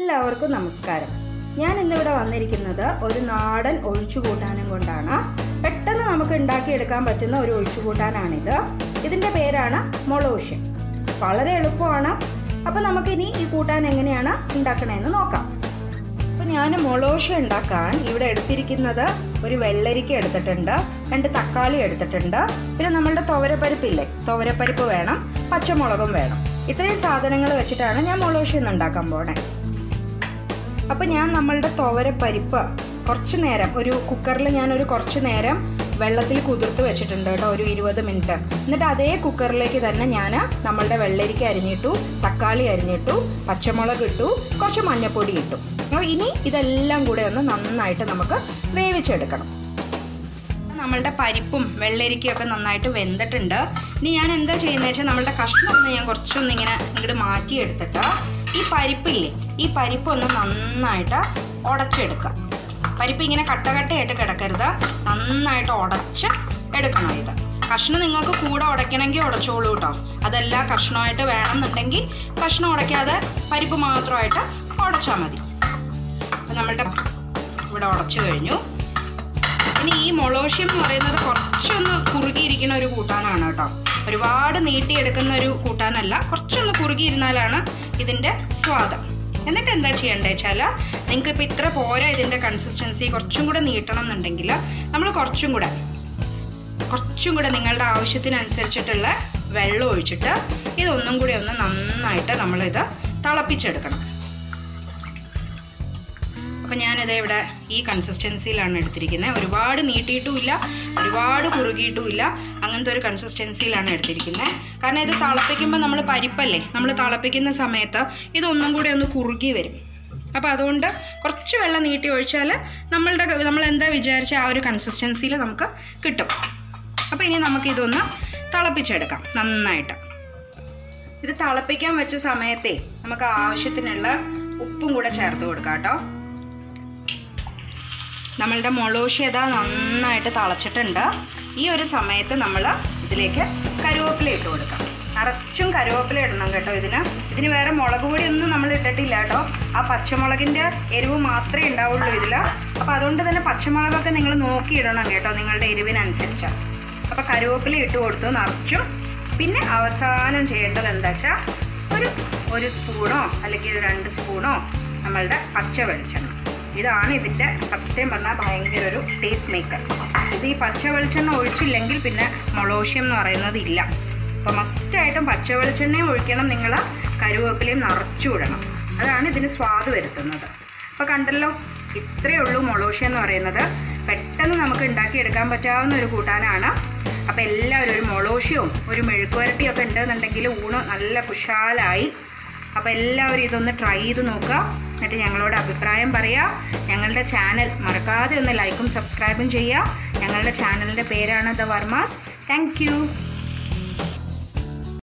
എല്ലാവർക്കും നമസ്കാരം ഞാൻ ഇന്നിവിടെ വന്നിരിക്കുന്നത് ഒരു നാടൻ ഒഴിച്ചുകൂട്ടാനും കൊണ്ടാണ് പെട്ടെന്ന് നമുക്ക് ഉണ്ടാക്കിയെടുക്കാൻ പറ്റുന്ന ഒരു ഒഴിച്ചുകൂട്ടാനാണിത് ഇതിൻ്റെ പേരാണ് മൊളോഷ്യൻ വളരെ എളുപ്പമാണ് അപ്പോൾ നമുക്കിനി ഈ കൂട്ടാൻ എങ്ങനെയാണ് ഉണ്ടാക്കണതെന്ന് നോക്കാം അപ്പോൾ ഞാൻ മൊളോഷ ഉണ്ടാക്കാൻ ഇവിടെ എടുത്തിരിക്കുന്നത് ഒരു വെള്ളരിക്ക എടുത്തിട്ടുണ്ട് രണ്ട് തക്കാളി എടുത്തിട്ടുണ്ട് പിന്നെ നമ്മളുടെ തുവരപ്പരിപ്പില്ലേ തുവരപ്പരിപ്പ് വേണം പച്ചമുളകും വേണം ഇത്രയും സാധനങ്ങൾ വെച്ചിട്ടാണ് ഞാൻ മൊളോഷ ഇന്ന് ഉണ്ടാക്കാൻ പോണേ അപ്പോൾ ഞാൻ നമ്മളുടെ തുവരപ്പരിപ്പ് കുറച്ച് നേരം ഒരു കുക്കറിൽ ഞാനൊരു കുറച്ച് നേരം വെള്ളത്തിൽ കുതിർത്ത് വെച്ചിട്ടുണ്ട് കേട്ടോ ഒരു ഇരുപത് മിനിറ്റ് എന്നിട്ട് അതേ കുക്കറിലേക്ക് തന്നെ ഞാൻ നമ്മളുടെ വെള്ളരിക്ക അരിഞ്ഞിട്ടു തക്കാളി അരിഞ്ഞിട്ടു പച്ചമുളക് ഇട്ടു കുറച്ച് മഞ്ഞൾപ്പൊടി ഇട്ടു അപ്പോൾ ഇനി ഇതെല്ലാം കൂടെ ഒന്ന് നന്നായിട്ട് നമുക്ക് വേവിച്ചെടുക്കണം നമ്മളുടെ പരിപ്പും വെള്ളരിക്കയും ഒക്കെ നന്നായിട്ട് വെന്തിട്ടുണ്ട് ഇനി ഞാൻ എന്താ ചെയ്യുന്നത് വെച്ചാൽ നമ്മളുടെ കഷ്ണം ഒന്ന് ഞാൻ കുറച്ചൊന്ന് ഇങ്ങനെ ഇങ്ങോട്ട് മാറ്റിയെടുത്തിട്ട് ഈ പരിപ്പില്ലേ ഈ പരിപ്പ് ഒന്ന് നന്നായിട്ട് ഉടച്ചെടുക്കുക പരിപ്പ് ഇങ്ങനെ കട്ട കട്ടയായിട്ട് കിടക്കരുത് നന്നായിട്ട് ഉടച്ച് എടുക്കണം ഇത് കഷ്ണം നിങ്ങൾക്ക് കൂടെ ഉടയ്ക്കണമെങ്കിൽ ഉടച്ചോളൂ കേട്ടോ അതല്ല കഷ്ണമായിട്ട് വേണമെന്നുണ്ടെങ്കിൽ കഷ്ണം ഉടയ്ക്കാതെ പരിപ്പ് മാത്രമായിട്ട് ഉടച്ചാൽ മതി അപ്പം നമ്മളുടെ ഇവിടെ ഉടച്ചു കഴിഞ്ഞു ഇനി ഈ മൊളോഷ്യം എന്ന് പറയുന്നത് കുറച്ചൊന്ന് കുറുകിയിരിക്കുന്ന ഒരു കൂട്ടാനാണ് കേട്ടോ ഒരുപാട് നീട്ടിയെടുക്കുന്ന ഒരു കൂട്ടാനല്ല കുറച്ചൊന്ന് കുറുകിയിരുന്നാലാണ് ഇതിൻ്റെ സ്വാദം എന്നിട്ട് എന്താ ചെയ്യേണ്ടത് വെച്ചാൽ നിങ്ങൾക്ക് ഇപ്പോൾ ഇത്ര പോരാ ഇതിൻ്റെ കൺസിസ്റ്റൻസി കുറച്ചും കൂടെ നീട്ടണം എന്നുണ്ടെങ്കിൽ നമ്മൾ കുറച്ചും കൂടെ കുറച്ചും കൂടെ നിങ്ങളുടെ ആവശ്യത്തിനനുസരിച്ചിട്ടുള്ള വെള്ളം ഒഴിച്ചിട്ട് ഇതൊന്നും കൂടി ഒന്ന് നന്നായിട്ട് നമ്മളിത് തിളപ്പിച്ചെടുക്കണം അപ്പം ഞാനിത് ഇവിടെ ഈ കൺസിസ്റ്റൻസിയിലാണ് എടുത്തിരിക്കുന്നത് ഒരുപാട് നീട്ടിയിട്ടുമില്ല ഒരുപാട് കുറുകിയിട്ടുമില്ല അങ്ങനത്തെ ഒരു കൺസിസ്റ്റൻസിയിലാണ് എടുത്തിരിക്കുന്നത് കാരണം ഇത് തിളപ്പിക്കുമ്പോൾ നമ്മൾ പരിപ്പല്ലേ നമ്മൾ തിളപ്പിക്കുന്ന സമയത്ത് ഇതൊന്നും കൂടി ഒന്ന് കുറുകി വരും അപ്പോൾ അതുകൊണ്ട് കുറച്ച് വെള്ളം നീട്ടി ഒഴിച്ചാൽ നമ്മളുടെ നമ്മൾ എന്താ വിചാരിച്ച ആ ഒരു കൺസിസ്റ്റൻസിയിൽ നമുക്ക് കിട്ടും അപ്പോൾ ഇനി നമുക്കിതൊന്ന് തിളപ്പിച്ചെടുക്കാം നന്നായിട്ട് ഇത് തിളപ്പിക്കാൻ വെച്ച സമയത്തെ നമുക്ക് ആവശ്യത്തിനുള്ള ഉപ്പും കൂടെ ചേർത്ത് കൊടുക്കാം കേട്ടോ നമ്മളുടെ മുളോഷ്യത നന്നായിട്ട് തിളച്ചിട്ടുണ്ട് ഈ ഒരു സമയത്ത് നമ്മൾ ഇതിലേക്ക് കരുവേപ്പില ഇട്ട് കൊടുക്കാം നിറച്ചും കരുവേപ്പില ഇടണം കേട്ടോ ഇതിന് ഇതിന് വേറെ മുളക് പൊടി ഒന്നും നമ്മൾ ഇട്ടിട്ടില്ല കേട്ടോ ആ പച്ചമുളകിൻ്റെ എരിവ് മാത്രമേ ഉണ്ടാവുള്ളൂ ഇതിൽ അപ്പോൾ അതുകൊണ്ട് തന്നെ പച്ചമുളകൊക്കെ നിങ്ങൾ നോക്കി ഇടണം കേട്ടോ നിങ്ങളുടെ എരിവിനനുസരിച്ച് അപ്പോൾ കരുവേപ്പില ഇട്ട് കൊടുത്തു നിറച്ചും പിന്നെ അവസാനം ചെയ്യേണ്ടത് എന്താ വെച്ചാൽ ഒരു ഒരു സ്പൂണോ അല്ലെങ്കിൽ രണ്ട് സ്പൂണോ നമ്മളുടെ പച്ച വെളിച്ചെണ്ണ ഇതാണ് ഇതിൻ്റെ സത്യം പറഞ്ഞാൽ ഭയങ്കര ഒരു ടേസ്റ്റ് മേക്കർ ഇത് ഈ പച്ച വെളിച്ചെണ്ണ ഒഴിച്ചില്ലെങ്കിൽ പിന്നെ മൊളോഷ്യം എന്ന് പറയുന്നത് ഇല്ല അപ്പോൾ മസ്റ്റായിട്ടും പച്ച വെളിച്ചെണ്ണയും ഒഴിക്കണം നിങ്ങൾ കരുവേപ്പിലയും നിറച്ചു വിടണം അതാണ് ഇതിന് സ്വാദ് വരുത്തുന്നത് അപ്പോൾ കണ്ടല്ലോ ഇത്രയേ ഉള്ളൂ മൊളോഷ്യം എന്ന് പറയുന്നത് പെട്ടെന്ന് നമുക്ക് ഉണ്ടാക്കിയെടുക്കാൻ പറ്റാവുന്ന ഒരു കൂട്ടാനാണ് അപ്പോൾ എല്ലാവരും ഒരു മൊളോഷ്യവും ഒരു മെഴുക്കുവരട്ടിയും ഒക്കെ ഉണ്ടെന്നുണ്ടെങ്കിൽ ഊണ് നല്ല കുശാലായി അപ്പോൾ എല്ലാവരും ഇതൊന്ന് ട്രൈ ചെയ്ത് നോക്കുക എന്നിട്ട് ഞങ്ങളോട് അഭിപ്രായം പറയുക ഞങ്ങളുടെ ചാനൽ മറക്കാതെ ഒന്ന് ലൈക്കും സബ്സ്ക്രൈബും ചെയ്യുക ഞങ്ങളുടെ ചാനലിൻ്റെ പേരാണ് ദ വർമാസ് താങ്ക്